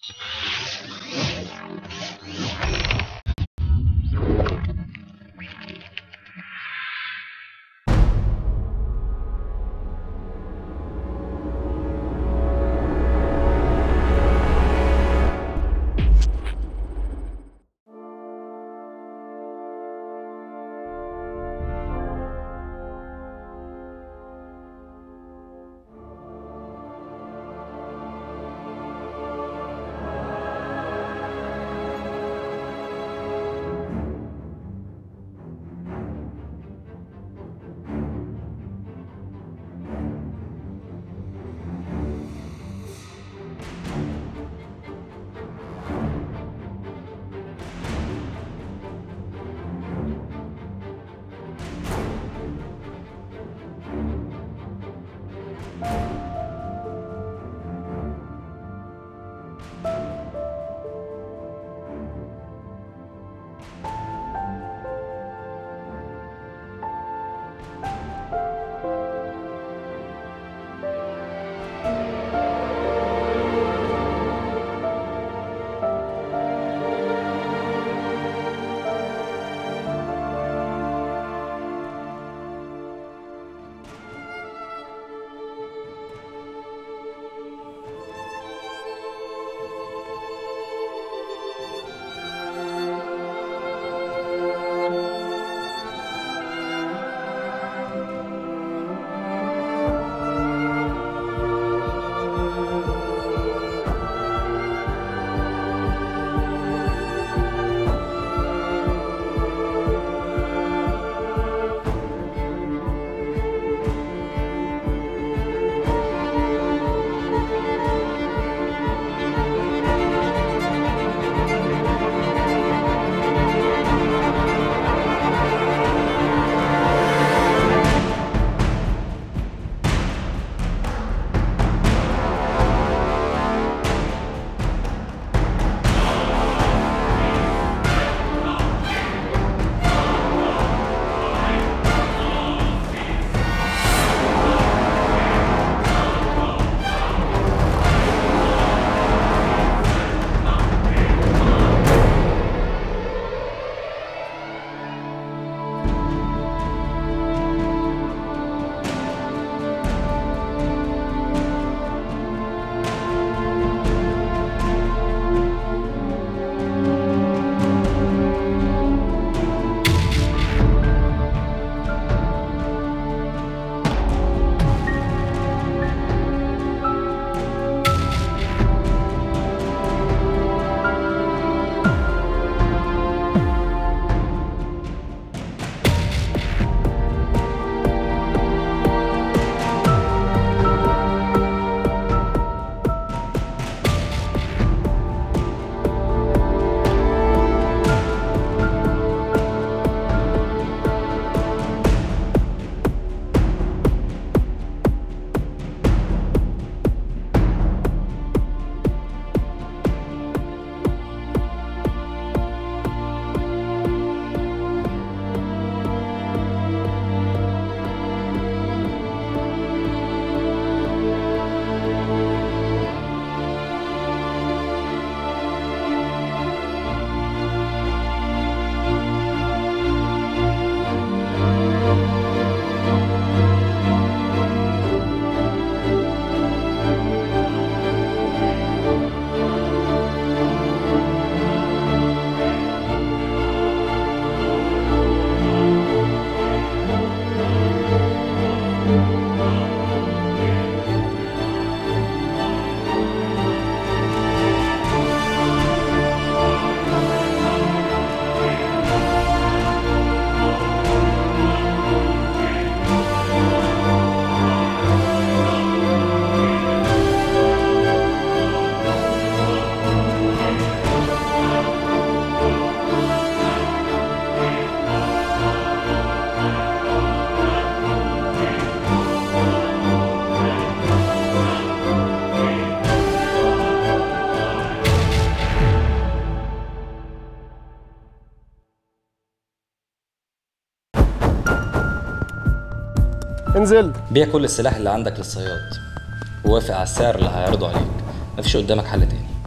انزل بيع كل السلاح اللي عندك للصياد ووافق على السعر اللي هيعرضه عليك مفيش قدامك حل تاني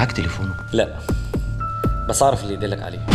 معاك تليفونه لا بس اعرف اللي يدلك عليه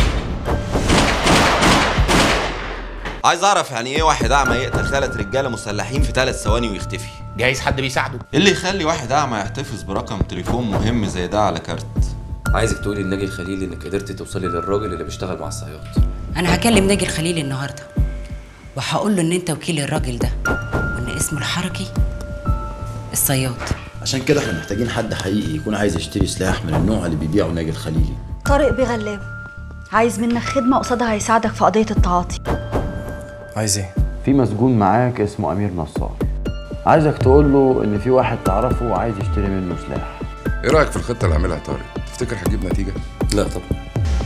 عايز اعرف يعني ايه واحد اعمى يقتل ثلاث رجاله مسلحين في ثلاث ثواني ويختفي جايز حد بيساعده ايه اللي يخلي واحد اعمى يحتفظ برقم تليفون مهم زي ده على كارت عايزك تقولي لناجي الخليل انك قدرتي توصلي للراجل اللي بيشتغل مع الصياد انا هكلم ناجي الخليل النهارده وهقول له ان انت وكيل الراجل ده وان اسمه الحركي الصياد عشان كده احنا محتاجين حد حقيقي يكون عايز يشتري سلاح من النوع اللي بيبيعه ناجي الخليلي طارق بغلاوي عايز منك خدمة قصادها هيساعدك في قضية التعاطي عايز ايه؟ في مسجون معاك اسمه امير نصار عايزك تقول له ان في واحد تعرفه وعايز يشتري منه سلاح ايه رايك في الخطه اللي عاملها طارق تفتكر هتجيب نتيجه لا طبعا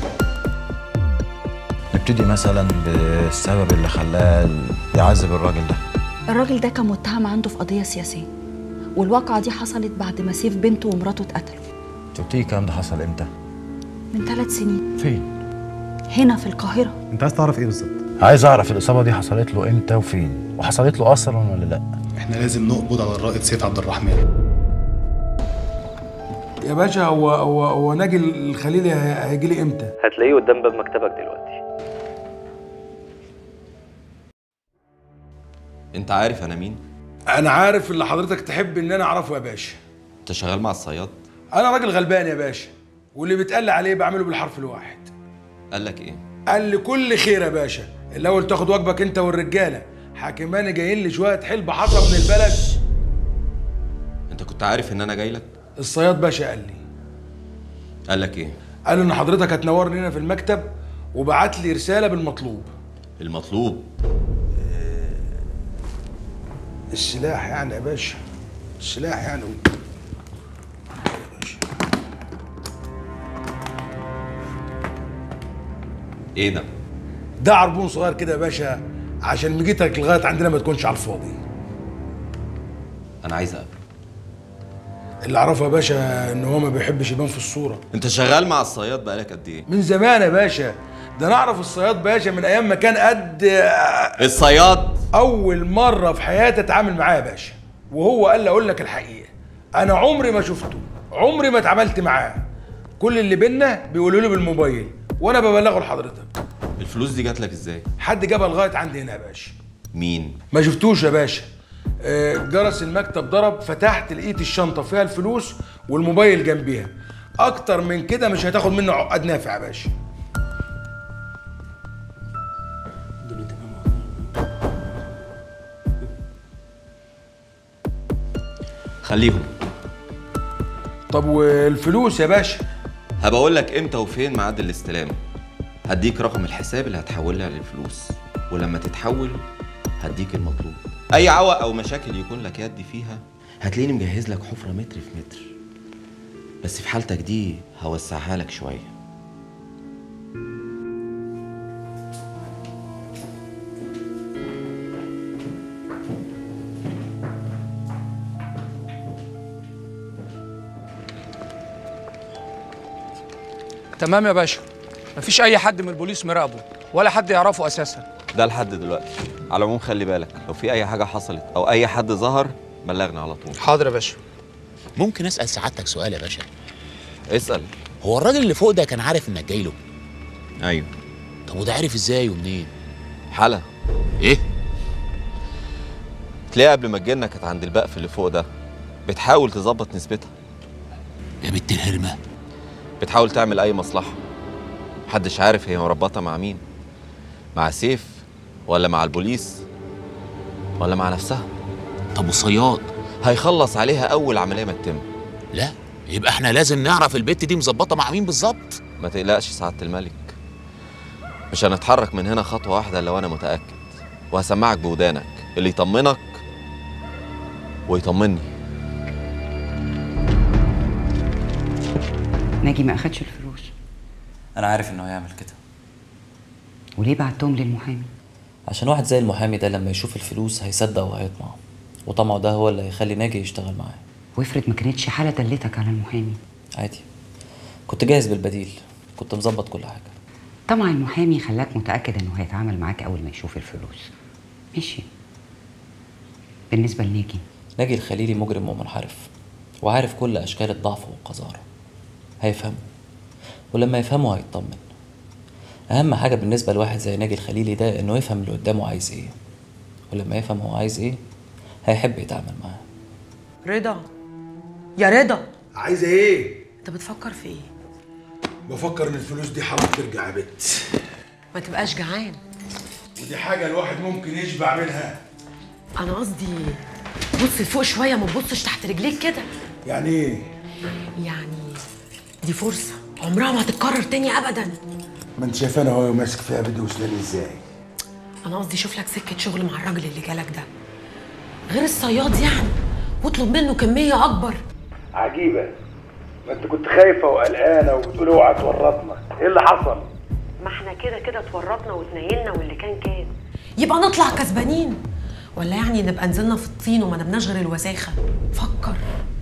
نبتدي مثلا بالسبب اللي خلاه يعذب الراجل ده الراجل ده كان متهم عنده في قضية سياسية والواقعة دي حصلت بعد ما سيف بنته ومراته اتقتلوا انت قلت لي الكلام ده حصل امتى؟ من ثلاث سنين فين؟ هنا في القاهرة انت عايز تعرف ايه بالظبط عايز اعرف الاصابه دي حصلت له امتى وفين وحصلت له اصلا ولا لا احنا لازم نقبض على الرائد سيف عبد الرحمن يا باشا هو هو هو ناجي الخليلي هيجي لي امتى؟ هتلاقيه قدام باب مكتبك دلوقتي انت عارف انا مين انا عارف اللي حضرتك تحب ان انا اعرفه يا باشا انت شغال مع الصياد انا راجل غلبان يا باشا واللي بيتقال عليه بعمله بالحرف الواحد قال لك ايه قال لي كل خير يا باشا الاول تاخد واجبك انت والرجاله حاكماني جايين لي شويه حلب حصى من البلد انت كنت عارف ان انا جاي لك الصياد باشا قال لي قال لك ايه قال ان حضرتك هتنورني هنا في المكتب وبعت لي رساله بالمطلوب المطلوب السلاح يعني يا باشا السلاح يعني ايه ده ده عربون صغير كده يا باشا عشان مجيتك لغايه عندنا ما تكونش على الفاضي انا عايز اقابله اللي اعرفه يا باشا ان هو ما بيحبش يبان في الصوره انت شغال مع الصياد بقالك قد ايه من زمان يا باشا ده انا اعرف الصياد باشا من ايام ما كان قد الصياد اول مره في حياتي اتعامل معاه يا باشا وهو قال لي اقول لك الحقيقه انا عمري ما شفته عمري ما اتعاملت معاه كل اللي بينا بيقولوا له بالموبايل وانا ببلغه لحضرتك الفلوس دي جات لك ازاي حد جابها لغايه عندي هنا يا باشا مين ما شفتوش يا باشا آه، جرس المكتب ضرب فتحت لقيت الشنطه فيها الفلوس والموبايل جنبيها اكتر من كده مش هتاخد منه عقد نافع يا باشا خليهم طب والفلوس يا باشا هبقى اقول لك امتى وفين ميعاد الاستلام هديك رقم الحساب اللي هتحول لي على الفلوس ولما تتحول هديك المطلوب اي عوق او مشاكل يكون لك يد فيها هتلاقيني مجهز لك حفره متر في متر بس في حالتك دي هوسعها لك شويه تمام يا باشا مفيش اي حد من البوليس مراقبه ولا حد يعرفه اساسا ده لحد دلوقتي على العموم خلي بالك لو في اي حاجه حصلت او اي حد ظهر بلغنا على طول حاضر يا باشا ممكن اسال سعادتك سؤال يا باشا اسال هو الراجل اللي فوق ده كان عارف انك جاي له ايوه طب وده عارف ازاي ومنين حلا ايه تلاقيها قبل ما تجيلنا كانت عند البقف اللي فوق ده بتحاول تظبط نسبتها يا بنت الهرمه بتحاول تعمل اي مصلحه محدش عارف هي مربطه مع مين مع سيف ولا مع البوليس ولا مع نفسها طب والصياد هيخلص عليها اول عمليه ما تتم لا يبقى احنا لازم نعرف البت دي مظبطه مع مين بالظبط ما تقلقش سعاده الملك مش هنتحرك من هنا خطوه واحده الا وانا متاكد وهسمعك بودانك اللي يطمنك ويطمني ناجي ما اخدش الفلوس انا عارف انه هيعمل كده وليه بعتهم للمحامي عشان واحد زي المحامي ده لما يشوف الفلوس هيصدق وهيطمع وطمعه ده هو اللي هيخلي ناجي يشتغل معاه وافرض ما كانتش حاله دلتك على المحامي عادي كنت جاهز بالبديل كنت مظبط كل حاجه طمع المحامي خلاك متاكد انه هيتعامل معاك اول ما يشوف الفلوس ماشي بالنسبه لناجي ناجي الخليلي مجرم ومنحرف وعارف كل اشكال الضعف والقذاره هيفهموا ولما يفهموا هيطمن اهم حاجه بالنسبه لواحد زي ناجي الخليلي ده انه يفهم اللي قدامه عايز ايه ولما يفهم هو عايز ايه هيحب يتعامل معاه رضا يا رضا عايزه ايه انت بتفكر في ايه بفكر ان الفلوس دي حرام ترجع يا بت ما تبقاش جعان ودي حاجه الواحد ممكن يشبع منها انا قصدي بص لفوق شويه ما تبصش تحت رجليك كده يعني ايه يعني دي فرصه عمرها ما هتتكرر تاني ابدا ما انت شايف انا هو ماسك فيها بدي وسناني ازاي انا قصدي شوف لك سكه شغل مع الراجل اللي جالك ده غير الصياد يعني واطلب منه كميه اكبر عجيبه ما انت كنت خايفه وقلقانه وبتقول اوعى تورطنا ايه اللي حصل ما احنا كده كده اتورطنا واتنيلنا واللي كان كان يبقى نطلع كسبانين ولا يعني نبقى نزلنا في الطين وما نبناش غير الوساخه فكر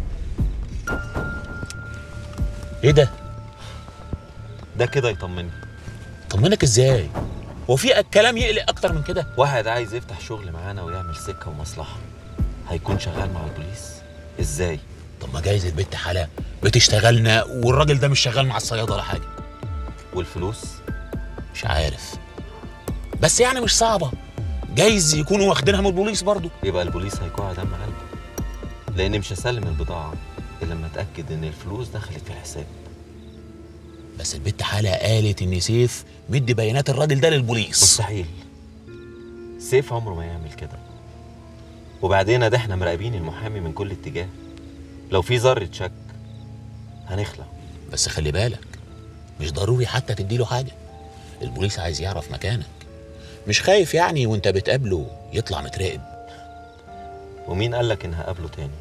ايه ده ده كده يطمني طمنك ازاي هو في كلام يقلق اكتر من كده واحد عايز يفتح شغل معانا ويعمل سكه ومصلحه هيكون شغال مع البوليس ازاي طب ما جايز البت حلا بتشتغلنا والراجل ده مش شغال مع الصيادة ولا حاجة والفلوس مش عارف بس يعني مش صعبة جايز يكونوا واخدينها من البوليس برضو يبقى البوليس هيكون على دم قلبه لان مش هسلم البضاعه الا لما اتاكد ان الفلوس دخلت في الحساب بس البت حلا قالت ان سيف مدي بيانات الراجل ده للبوليس مستحيل سيف عمره ما يعمل كده وبعدين ده احنا مراقبين المحامي من كل اتجاه لو في ذره شك هنخلع بس خلي بالك مش ضروري حتى تديله حاجة البوليس عايز يعرف مكانك مش خايف يعني وانت بتقابله يطلع متراقب ومين قالك ان هقابله تاني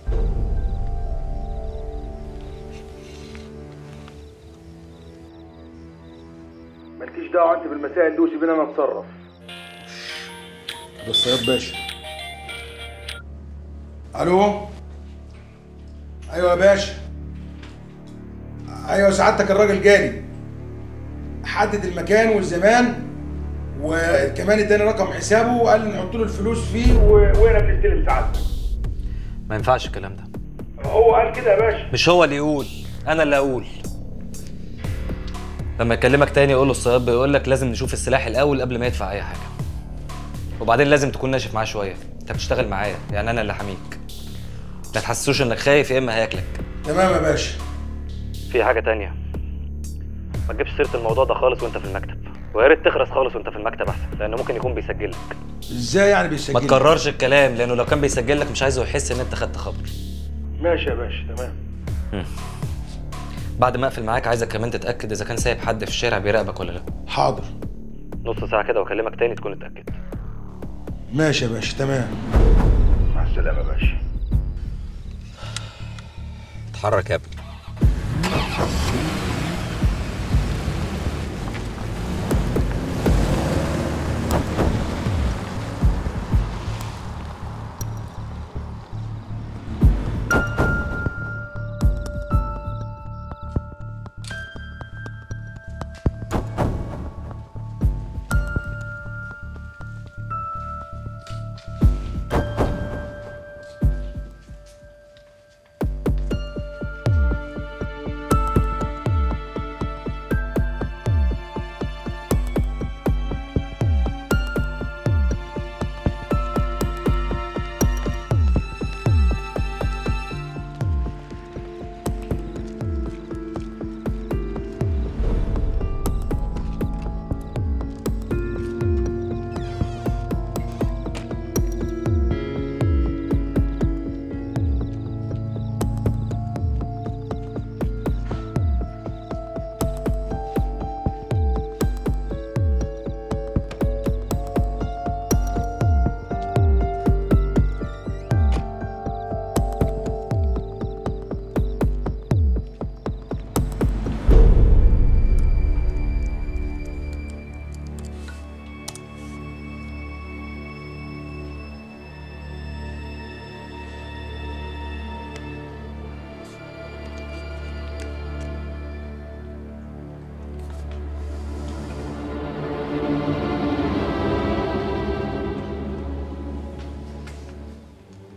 مالكيش دعوه انت بالمسائل دي وسيبيني انا اتصرف ده الصياد باشا الو ايوه يا باشا ايوه سعادتك الراجل جالي حدد المكان والزمان وكمان اداني رقم حسابه وقال لي نحط له الفلوس فيه و- وانا بنستلم سعادتك ما ينفعش الكلام ده هو قال كده يا باشا مش هو اللي يقول انا اللي اقول لما يكلمك تاني يقول له الصياد بيقول لك لازم نشوف السلاح الاول قبل ما يدفع اي حاجه وبعدين لازم تكون ناشف معاه شويه انت بتشتغل معايا يعني انا اللي حاميك ما تحسسوش انك خايف يا اما هياكلك تمام يا باشا في حاجه تانية ما تجيبش سيره الموضوع ده خالص وانت في المكتب ويا ريت تخرس خالص وانت في المكتب احسن لانه ممكن يكون بيسجل لك ازاي يعني بيسجل ما تكررش الكلام لانه لو كان بيسجل لك مش عايزه يحس ان انت خدت خبر ماشي يا باشا تمام بعد ما اقفل معاك عايزك كمان تتاكد اذا كان سايب حد في الشارع بيراقبك ولا لا حاضر نص ساعه كده واكلمك تاني تكون اتاكدت ماشي يا باشا تمام مع السلامه يا باشا اتحرك يا ابني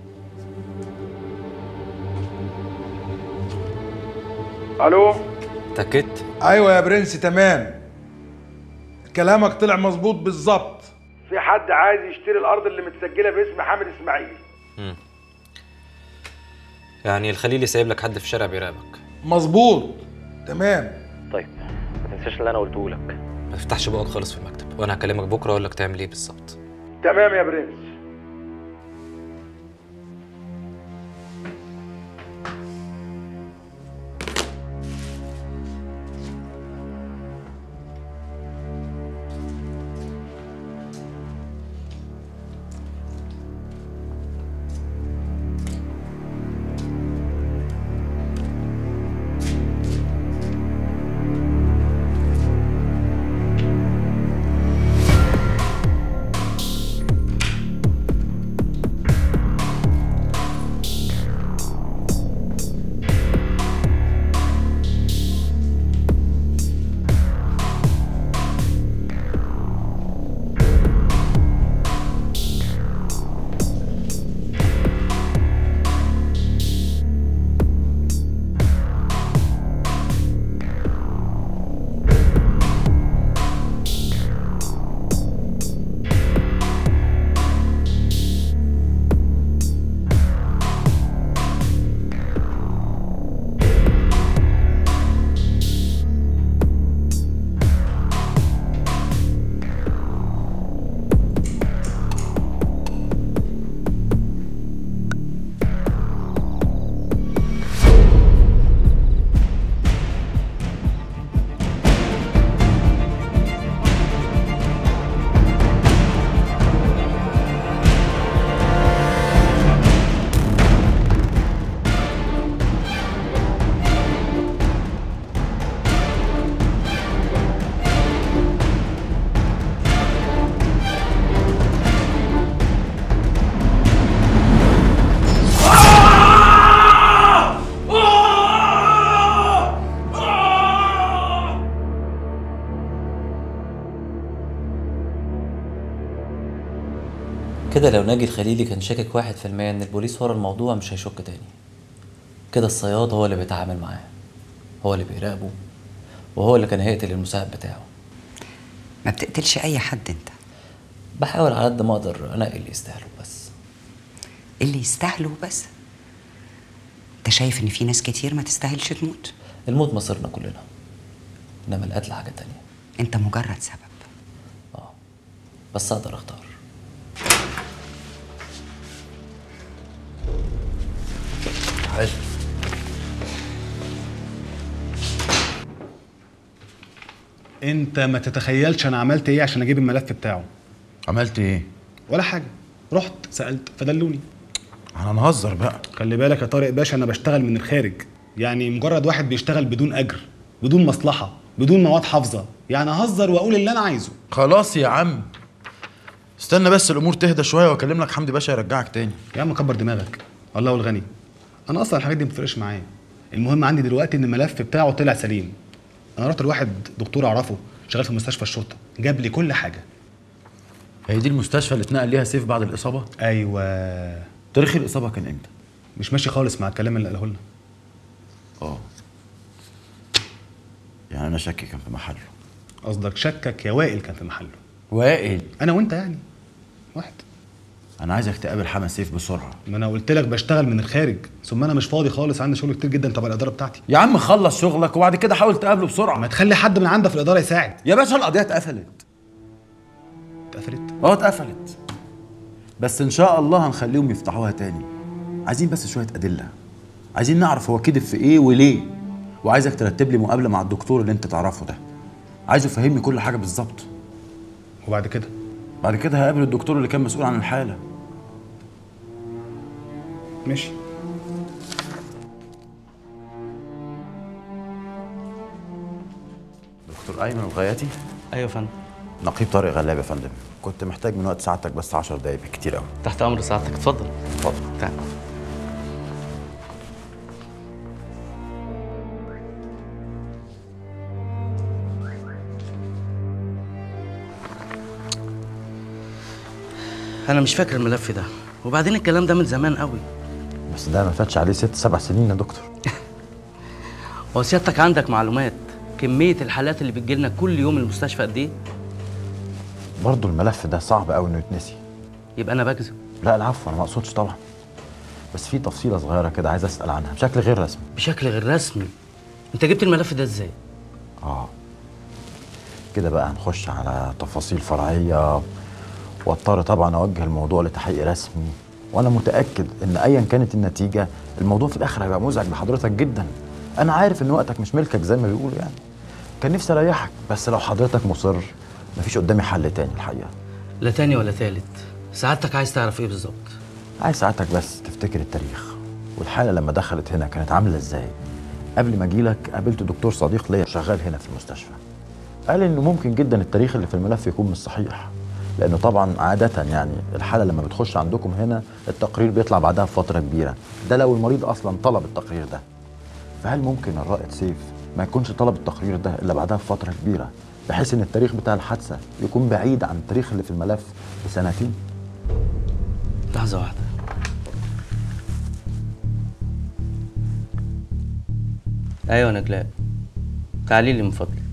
الو اتاكدت ايوه يا برنس تمام كلامك طلع مظبوط بالظبط في حد عايز يشتري الارض اللي متسجله باسم حامد اسماعيل مم. يعني الخليلي سايب لك حد في الشارع بيراقبك مظبوط تمام طيب ما تنساش اللي انا قلته لك ما تفتحش بقك خالص في المكتب وانا هكلمك بكره اقول لك تعمل ايه بالظبط تمام يا برنس كده لو ناجي الخليلي كان شاكك واحد في المية ان البوليس ورا الموضوع مش هيشك تاني كده الصياد هو اللي بيتعامل معاه هو اللي بيراقبه وهو اللي كان هيقتل المساعد بتاعه ما بتقتلش اي حد انت بحاول على قد ما اقدر انقي اللي يستاهله بس اللي يستاهلوا بس انت شايف ان في ناس كتير ما تستاهلش تموت الموت مصيرنا كلنا انما القتل حاجة تانية انت مجرد سبب بس اقدر اختار حلو انت ما تتخيلش انا عملت ايه عشان اجيب الملف بتاعه عملت ايه ولا حاجه رحت سالت فدلوني انا نهزر بقى خلي بالك يا طارق باشا انا بشتغل من الخارج يعني مجرد واحد بيشتغل بدون اجر بدون مصلحه بدون مواد حافظه يعني اهزر واقول اللي انا عايزه خلاص يا عم استنى بس الامور تهدى شويه واكلم لك حمدي باشا يرجعك تاني يا عم كبر دماغك الله والغني انا اصلا الحاجات دي ما بتفرقش معايا المهم عندي دلوقتي ان الملف بتاعه طلع سليم انا رحت لواحد دكتور اعرفه شغال في مستشفى الشرطه جاب لي كل حاجه هي دي المستشفى اللي اتنقل ليها سيف بعد الاصابه ايوه تاريخ الاصابه كان امتى مش ماشي خالص مع الكلام اللي قاله لنا اه يعني انا شكي كان في محله قصدك شكك يا وائل كان في محله وائل انا وانت يعني واحد انا عايزك تقابل حما سيف بسرعه ما انا قلت لك بشتغل من الخارج ثم انا مش فاضي خالص عندي شغل كتير جدا تبع الاداره بتاعتي يا عم خلص شغلك وبعد كده حاول تقابله بسرعه ما تخلي حد من عندك في الاداره يساعد يا باشا القضيه اتقفلت اتقفلت اه اتقفلت بس ان شاء الله هنخليهم يفتحوها تاني عايزين بس شويه ادله عايزين نعرف هو كذب في ايه وليه وعايزك ترتب لي مقابله مع الدكتور اللي انت تعرفه ده عايزه يفهمني كل حاجه بالظبط وبعد كده بعد كده هقابل الدكتور اللي كان مسؤول عن الحاله ماشي دكتور ايمن الغياتي ايوه يا فندم نقيب طارق غلاب يا فندم كنت محتاج من وقت سعادتك بس 10 دقايق بالكتير قوي تحت امر سعادتك اتفضل اتفضل تعال انا مش فاكر الملف ده وبعدين الكلام ده من زمان قوي بس ده ما فاتش عليه ست سبع سنين يا دكتور هو سيادتك عندك معلومات كميه الحالات اللي بتجيلنا كل يوم المستشفى قد ايه برضه الملف ده صعب قوي انه يتنسي يبقى انا بكذب لا العفو انا ما اقصدش طبعا بس في تفصيله صغيره كده عايز اسال عنها بشكل غير رسمي بشكل غير رسمي انت جبت الملف ده ازاي اه كده بقى هنخش على تفاصيل فرعيه واضطر طبعا اوجه الموضوع لتحقيق رسمي وانا متاكد ان ايا كانت النتيجه الموضوع في الاخر هيبقى مزعج لحضرتك جدا انا عارف ان وقتك مش ملكك زي ما بيقولوا يعني كان نفسي اريحك بس لو حضرتك مصر مفيش قدامي حل تاني الحقيقه لا تاني ولا تالت سعادتك عايز تعرف ايه بالظبط عايز ساعتك بس تفتكر التاريخ والحاله لما دخلت هنا كانت عامله ازاي قبل ما اجيلك قابلت دكتور صديق ليا شغال هنا في المستشفى قال انه ممكن جدا التاريخ اللي في الملف يكون مش صحيح لانه طبعا عاده يعني الحاله لما بتخش عندكم هنا التقرير بيطلع بعدها بفتره كبيره ده لو المريض اصلا طلب التقرير ده فهل ممكن الرائد سيف ما يكونش طلب التقرير ده الا بعدها بفتره كبيره بحيث ان التاريخ بتاع الحادثه يكون بعيد عن التاريخ اللي في الملف بسنتين لحظه واحده ايوه نجلاء تعالي لي من فضلك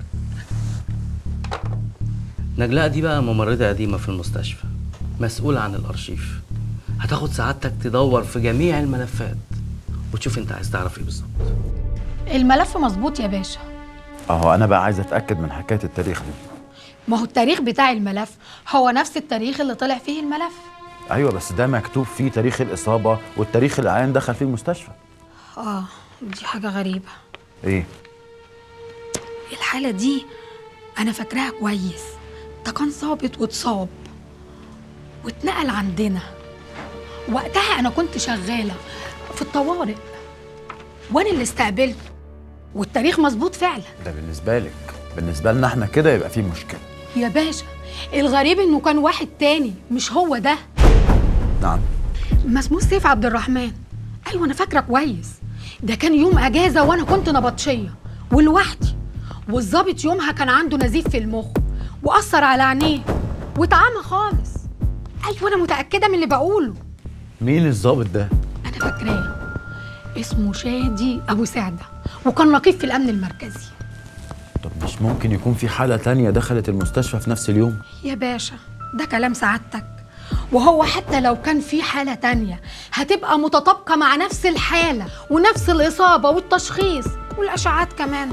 نجلاء دي بقى ممرضة قديمة في المستشفى مسؤولة عن الأرشيف هتاخد سعادتك تدور في جميع الملفات وتشوف انت عايز تعرف ايه بالظبط الملف مظبوط يا باشا اهو انا بقى عايز اتاكد من حكايه التاريخ دي ما هو التاريخ بتاع الملف هو نفس التاريخ اللي طلع فيه الملف ايوه بس ده مكتوب فيه تاريخ الاصابه والتاريخ اللي العيان دخل فيه المستشفى اه دي حاجة غريبة ايه الحالة دي أنا فاكراها كويس ده كان ظابط واتصاب واتنقل عندنا وقتها أنا كنت شغالة في الطوارئ وأنا اللي استقبلته والتاريخ مظبوط فعلا ده بالنسبه لك بالنسبه لنا احنا كده يبقى في مشكله يا باشا الغريب إنه كان واحد تاني مش هو ده نعم ما اسمه سيف عبد الرحمن ايوه انا فاكره كويس ده كان يوم اجازه وانا كنت نبطشيه ولوحدي والظابط يومها كان عنده نزيف في المخ واثر على عينيه واتعمى خالص ايوه انا متاكده من اللي بقوله مين الظابط ده انا فاكراه اسمه شادي ابو سعده وكان نقيب في الامن المركزي طب مش ممكن يكون في حاله تانية دخلت المستشفى في نفس اليوم يا باشا ده كلام سعادتك وهو حتى لو كان في حالة تانية هتبقى متطابقة مع نفس الحالة ونفس الإصابة والتشخيص والأشعات كمان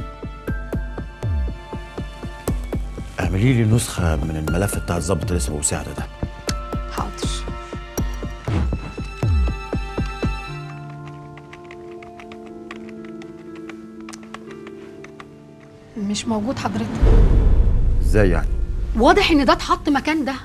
اعملي لي نسخه من الملف بتاع الظابط اللي اسمه سعده ده حاضر مش موجود حضرتك ازاي يعني واضح ان ده اتحط مكان ده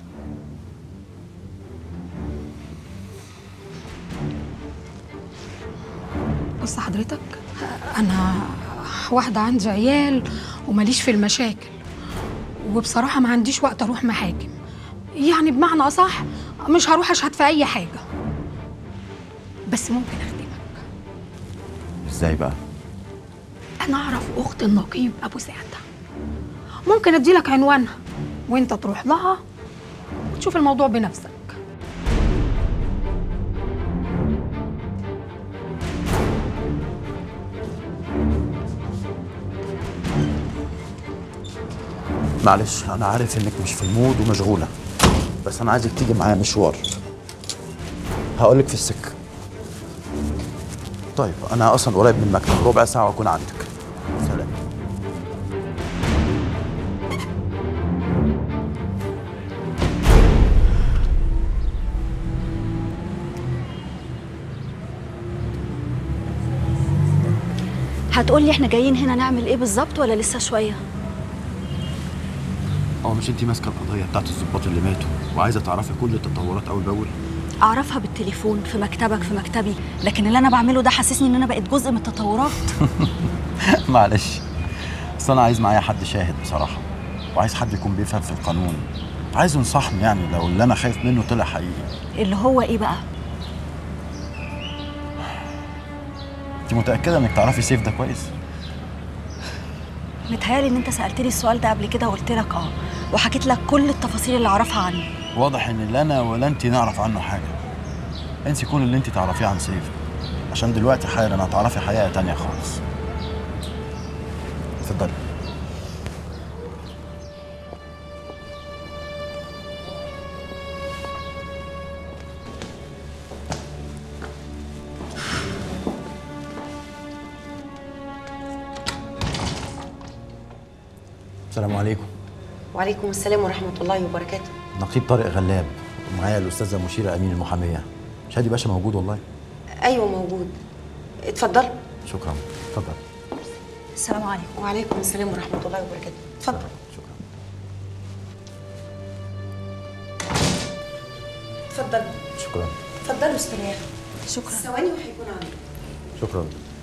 بص حضرتك انا واحده عندي عيال وماليش في المشاكل وبصراحه ما عنديش وقت اروح محاكم يعني بمعنى اصح مش هروح اشهد في اي حاجه بس ممكن اخدمك ازاي بقى انا اعرف اخت النقيب ابو سعده ممكن اديلك عنوانها وانت تروح لها وتشوف الموضوع بنفسك معلش انا عارف انك مش في المود ومشغوله بس انا عايزك تيجي معايا مشوار هقولك في السكه طيب انا اصلا قريب من المكتب ربع ساعه واكون عندك سلام هتقولي احنا جايين هنا نعمل ايه بالظبط ولا لسه شويه هو مش انت ماسكه القضيه بتاعت الظباط اللي ماتوا وعايزه تعرفي كل التطورات اول باول اعرفها بالتليفون في مكتبك في مكتبي لكن اللي انا بعمله ده حسسني ان انا بقيت جزء من التطورات معلش بس انا عايز معايا حد شاهد بصراحه وعايز حد يكون بيفهم في القانون عايز ينصحني يعني لو اللي انا خايف منه طلع حقيقي اللي هو ايه بقى انت متاكده انك تعرفي سيف ده كويس متهيألي ان انت سألتني السؤال ده قبل كده وقلت لك اه وحكيت لك كل التفاصيل اللي اعرفها عنه واضح ان لا انا ولا انت نعرف عنه حاجه انسي كل اللي انت تعرفيه عن سيف عشان دلوقتي حالا هتعرفي حقيقه تانية خالص اتفضلي السلام عليكم وعليكم السلام ورحمه الله وبركاته نقيب طارق غلاب ومعايا الاستاذه مشيره امين المحاميه شادي باشا موجود والله ايوه موجود اتفضل شكرا اتفضل السلام عليكم وعليكم السلام ورحمه الله وبركاته اتفضل اتفضل شكرا اتفضلوا استريحوا شكرا ثواني وهيكون عليك شكرا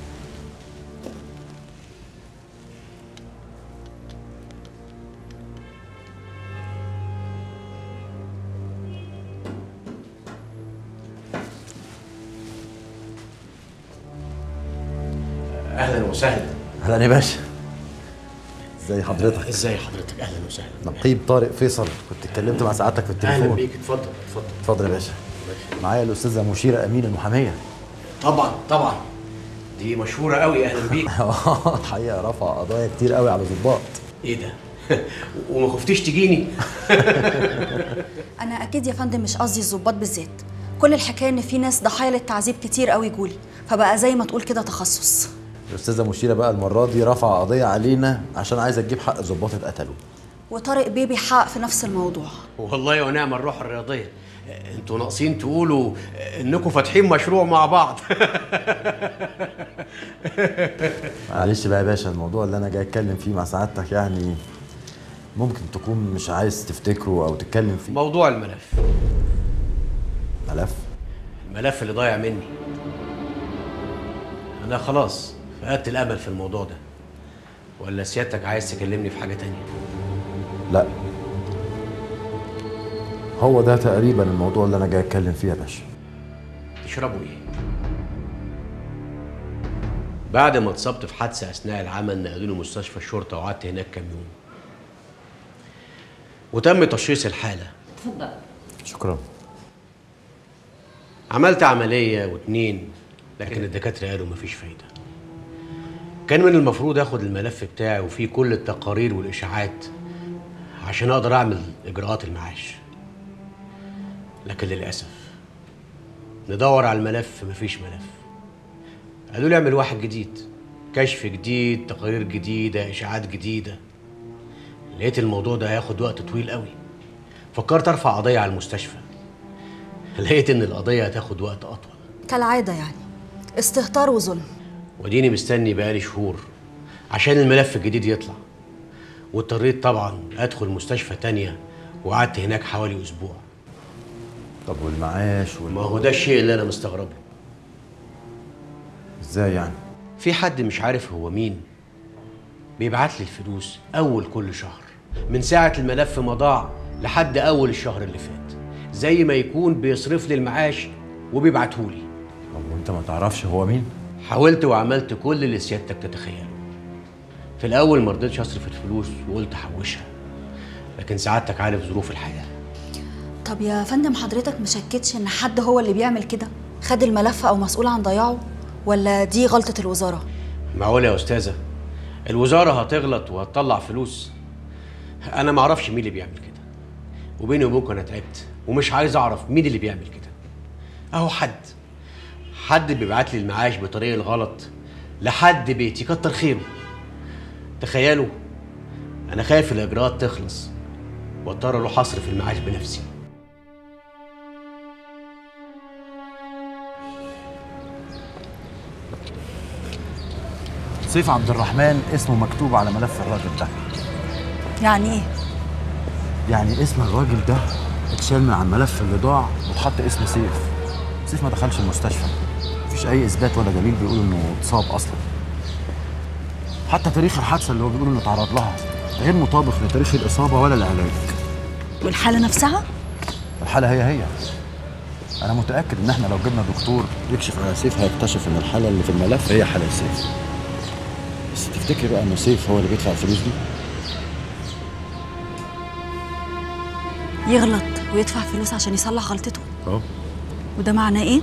اهلا وسهلا اهلا يا باشا ازي حضرتك ازاي حضرتك اهلا وسهلا نقيب طارق فيصل كنت اتكلمت مع سعادتك في التليفون اهلا بيك اتفضل اتفضل اتفضل يا باشا معايا الاستاذه مشيره امين المحاميه طبعا طبعا دي مشهوره قوي اهلا بيك الحقيقه رفع قضايا كتير قوي على ظباط ايه ده وما خفتيش تجيني انا اكيد يا فندم مش قصدي الظباط بالذات كل الحكايه ان في ناس ضحايا للتعذيب كتير قوي جولي فبقى زي ما تقول كده تخصص الاستاذه مشيره بقى المره دي رفع قضيه علينا عشان عايزه تجيب حق ظباط اتقتلوا وطارق بيه بيحقق في نفس الموضوع والله ونعم الروح الرياضيه انتوا ناقصين تقولوا انكم فاتحين مشروع مع بعض معلش بقى يا باشا الموضوع اللي انا جاي اتكلم فيه مع سعادتك يعني ممكن تكون مش عايز تفتكره او تتكلم فيه موضوع الملف ملف الملف اللي ضايع مني انا خلاص فقدت الامل في الموضوع ده ولا سيادتك عايز تكلمني في حاجه تانية لا هو ده تقريبا الموضوع اللي انا جاي اتكلم فيه يا باشا تشربوا ايه بعد ما اتصبت في حادثه اثناء العمل نقلوني مستشفى الشرطه وقعدت هناك كام يوم وتم تشخيص الحاله اتفضل شكرا عملت عمليه واتنين لكن الدكاتره قالوا مفيش فايده كان من المفروض اخد الملف بتاعي وفيه كل التقارير والاشاعات عشان اقدر اعمل اجراءات المعاش لكن للاسف ندور على الملف مفيش ملف قالوا لي اعمل واحد جديد كشف جديد تقارير جديده اشاعات جديده لقيت الموضوع ده هياخد وقت طويل قوي فكرت ارفع قضيه على المستشفى لقيت ان القضيه هتاخد وقت اطول كالعاده يعني استهتار وظلم وديني مستني بقالي شهور عشان الملف الجديد يطلع واضطريت طبعا ادخل مستشفى تانية وقعدت هناك حوالي اسبوع طب والمعاش وال... ما هو ده الشيء اللي انا مستغربه ازاي يعني في حد مش عارف هو مين بيبعت لي الفلوس اول كل شهر من ساعه الملف ما ضاع لحد اول الشهر اللي فات زي ما يكون بيصرف لي المعاش وبيبعتهولي طب وانت ما تعرفش هو مين حاولت وعملت كل اللي سيادتك تتخيله في الاول ما رضيتش اصرف الفلوس وقلت احوشها لكن سعادتك عارف ظروف الحياه طب يا فندم حضرتك مشكتش ان حد هو اللي بيعمل كده خد الملف او مسؤول عن ضياعه ولا دي غلطه الوزاره معقول يا استاذه الوزاره هتغلط وهتطلع فلوس انا ما اعرفش مين اللي بيعمل كده وبيني وبينكم انا تعبت ومش عايز اعرف مين اللي بيعمل كده اهو حد حد بيبعت لي المعاش بطريقه الغلط لحد بيتي كتر خيره تخيلوا انا خايف الاجراءات تخلص واضطر اروح اصرف المعاش بنفسي سيف عبد الرحمن اسمه مكتوب على ملف الراجل ده يعني ايه يعني اسم الراجل ده اتشال من على الملف اللي ضاع واتحط اسم سيف سيف ما دخلش المستشفى مفيش اي اثبات ولا دليل بيقول انه اتصاب اصلا حتى تاريخ الحادثه اللي هو بيقول انه تعرض لها غير مطابق لتاريخ الاصابه ولا العلاج والحاله نفسها الحاله هي هي انا متاكد ان احنا لو جبنا دكتور يكشف على سيف هيكتشف ان الحاله اللي في الملف هي حاله سيف بس تفتكري بقى انه سيف هو اللي بيدفع الفلوس دي يغلط ويدفع فلوس عشان يصلح غلطته اه وده معناه ايه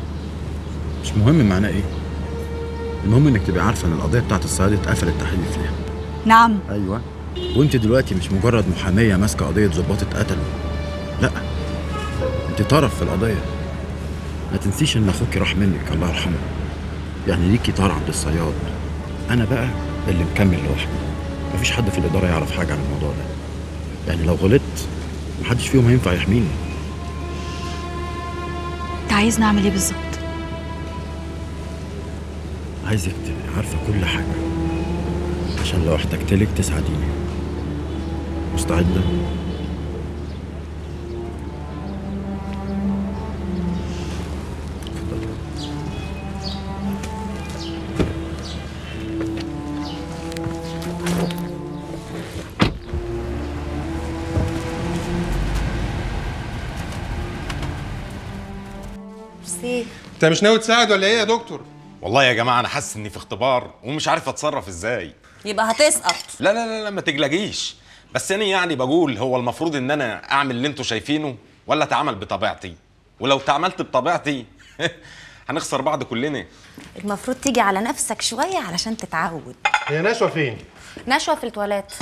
مش مهم معناه ايه المهم انك تبقى عارفه ان القضيه بتاعت الصياد اتقفلت تحديد فيها نعم ايوه وانت دلوقتي مش مجرد محاميه ماسكه قضيه ظباط اتقتلوا لا انت طرف في القضيه ما تنسيش ان اخوك راح منك الله يرحمه يعني ليكي طار عبد الصياد انا بقى اللي مكمل لوحدي مفيش حد في الاداره يعرف حاجه عن الموضوع ده يعني لو غلطت محدش فيهم هينفع يحميني انت عايز نعمل ايه بالظبط عايزك تبقي عارفه كل حاجه عشان لو احتجتلك تساعديني مستعده ميرسي انت مش ناوي تساعد ولا ايه يا دكتور والله يا جماعه انا حاسس اني في اختبار ومش عارف اتصرف ازاي يبقى هتسقط لا لا لا, لا ما تقلقيش بس انا يعني بقول هو المفروض ان انا اعمل اللي انتوا شايفينه ولا اتعامل بطبيعتي ولو تعاملت بطبيعتي هنخسر بعض كلنا المفروض تيجي على نفسك شويه علشان تتعود هي نشوى فين نشوة في التواليت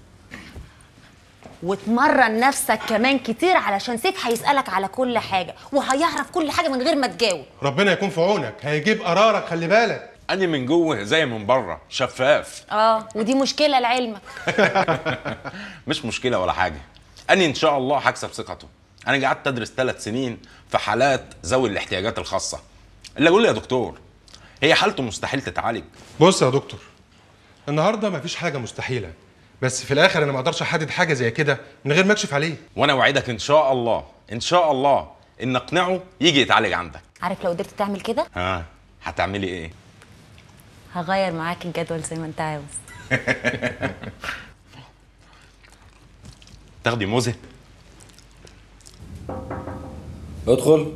وتمرن نفسك كمان كتير علشان سيف هيسألك على كل حاجة وهيعرف كل حاجة من غير ما تجاوب ربنا يكون في عونك هيجيب قرارك خلي بالك اني من جوه زي من بره شفاف اه ودي مشكلة لعلمك مش مشكله ولا حاجه اني ان شاء الله هكسب ثقته انا قعدت ادرس ثلاث سنين في حالات ذوي الاحتياجات الخاصه اللي اقول له يا دكتور هي حالته مستحيل تتعالج بص يا دكتور النهارده مفيش حاجه مستحيله بس في الاخر انا ما اقدرش احدد حاجه زي كده من غير ما اكشف عليه وانا اوعدك ان شاء الله ان شاء الله ان اقنعه يجي يتعالج عندك عارف لو قدرت تعمل كده ها هتعملي ايه هغير معاك الجدول زي ما انت عاوز تاخدي موزه ادخل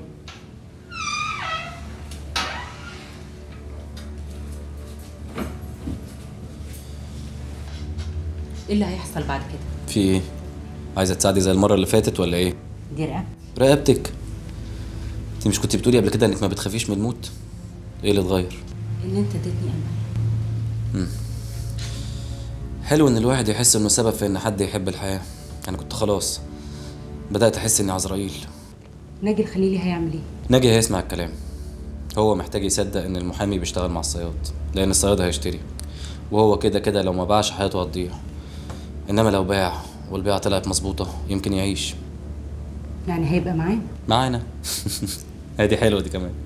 ايه اللي هيحصل بعد كده في ايه عايزه تساعدي زي المره اللي فاتت ولا ايه دي رقبة رقبتك انت مش كنت بتقولي قبل كده انك ما بتخافيش من الموت ايه اللي اتغير ان انت اديتني امل مم. حلو ان الواحد يحس انه سبب في ان حد يحب الحياه انا كنت خلاص بدات احس اني عزرائيل ناجي الخليلي هيعمل ايه ناجي هيسمع الكلام هو محتاج يصدق ان المحامي بيشتغل مع الصياد لان الصياد هيشتري وهو كده كده لو ما باعش حياته هتضيع انما لو باع والبيعه طلعت مظبوطه يمكن يعيش يعني هيبقى معانا معانا هي حلوه دي كمان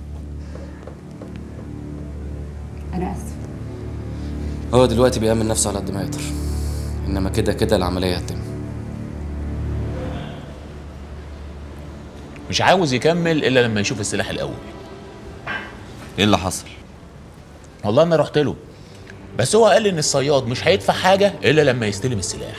انا اسف هو دلوقتي بيأمن نفسه على قد ما يقدر انما كده كده العمليه هتتم مش عاوز يكمل الا لما يشوف السلاح الاول ايه اللي حصل والله انا رحت له بس هو قال ان الصياد مش هيدفع حاجه الا لما يستلم السلاح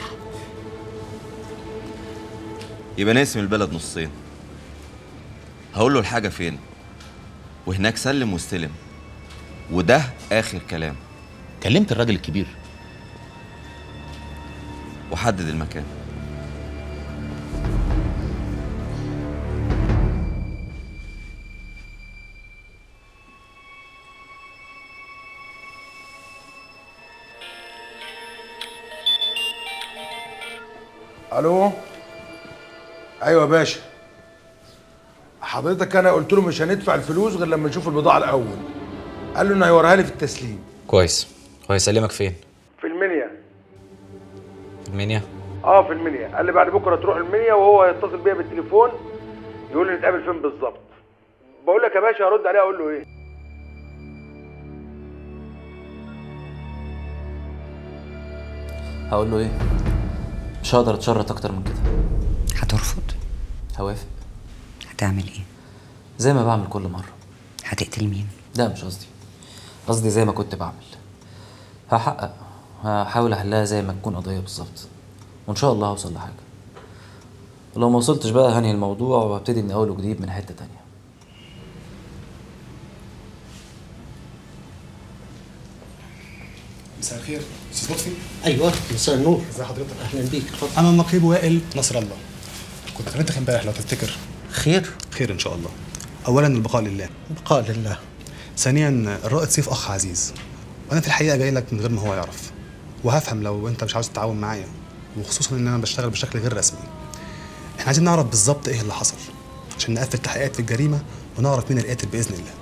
يبقى نقسم البلد نصين هقول له الحاجه فين وهناك سلم واستلم وده اخر كلام كلمت الراجل الكبير وحدد المكان الو ايوه يا باشا حضرتك انا قلت له مش هندفع الفلوس غير لما نشوف البضاعه الاول قال له انه هيوريها لي في التسليم كويس هو هيسلمك فين في المنيا في المنيا اه في المنيا قال لي بعد بكره تروح المنيا وهو هيتصل بيا بالتليفون يقول لي نتقابل فين بالظبط بقول لك يا باشا هرد عليه اقول له ايه هقول له ايه مش هقدر اتشرط اكتر من كده هترفض هوافق هتعمل ايه زي ما بعمل كل مره هتقتل مين لا مش قصدي قصدي زي ما كنت بعمل هحقق هحاول احلها زي ما تكون قضيه بالظبط وان شاء الله هوصل لحاجه ولو ما وصلتش بقى هنهي الموضوع وابتدي من اول وجديد من حته تانية مساء الخير استاذ لطفي ايوه مساء النور ازي حضرتك اهلا بيك اتفضل انا النقيب وائل نصر الله كنت كلمتك امبارح لو تفتكر خير خير ان شاء الله اولا البقاء لله بقاء لله ثانيا الرائد سيف اخ عزيز وانا في الحقيقه جاي لك من غير ما هو يعرف وهفهم لو انت مش عاوز تتعاون معايا وخصوصا ان انا بشتغل بشكل غير رسمي احنا عايزين نعرف بالظبط ايه اللي حصل عشان نقفل تحقيقات في الجريمه ونعرف مين القاتل باذن الله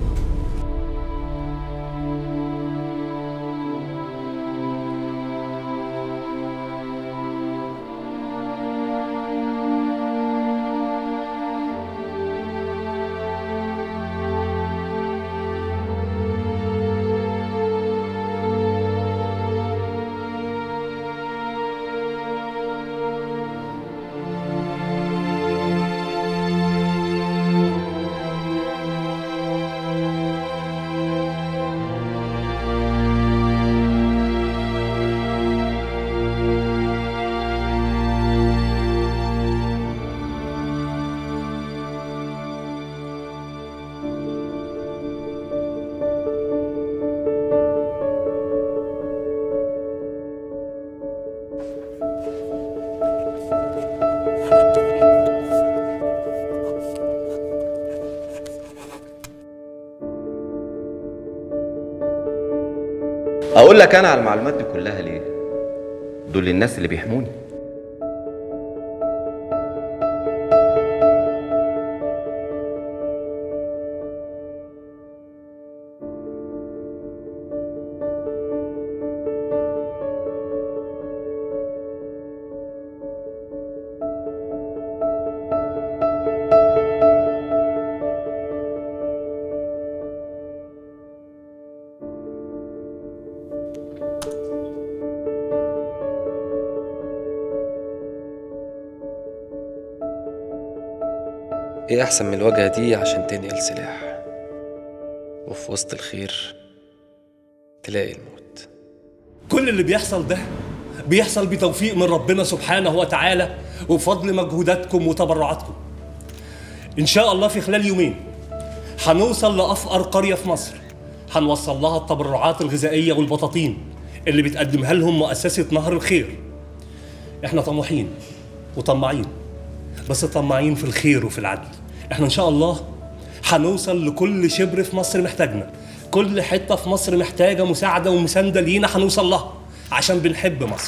اقول لك انا على المعلومات دي كلها ليه دول الناس اللي بيحموني ايه احسن من الواجهة دي عشان تنقل سلاح وفي وسط الخير تلاقي الموت كل اللي بيحصل ده بيحصل بتوفيق من ربنا سبحانه وتعالى وبفضل مجهوداتكم وتبرعاتكم ان شاء الله في خلال يومين هنوصل لافقر قريه في مصر هنوصل لها التبرعات الغذائيه والبطاطين اللي بتقدمها لهم مؤسسه نهر الخير احنا طموحين وطماعين بس طماعين في الخير وفي العدل احنا ان شاء الله هنوصل لكل شبر في مصر محتاجنا كل حته في مصر محتاجه مساعده ومسانده لينا هنوصل لها عشان بنحب مصر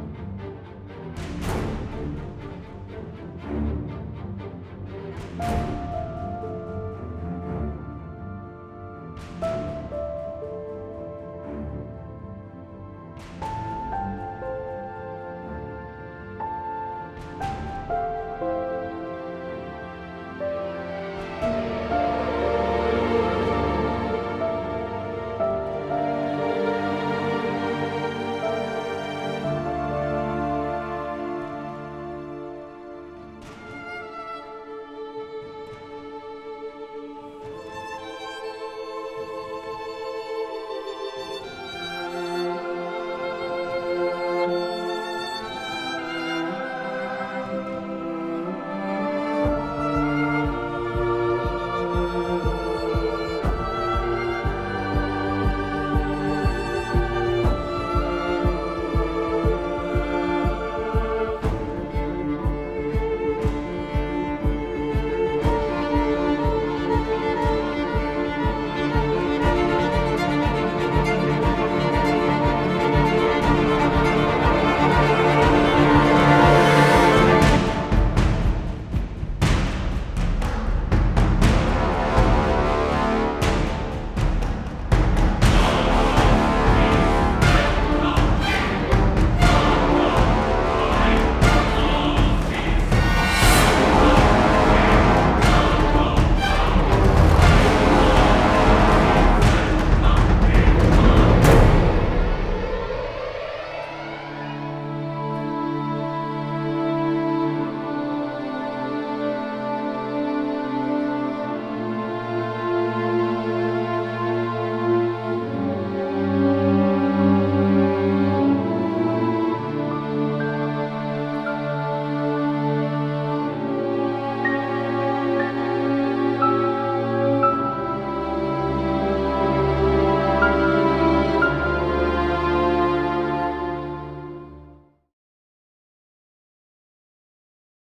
you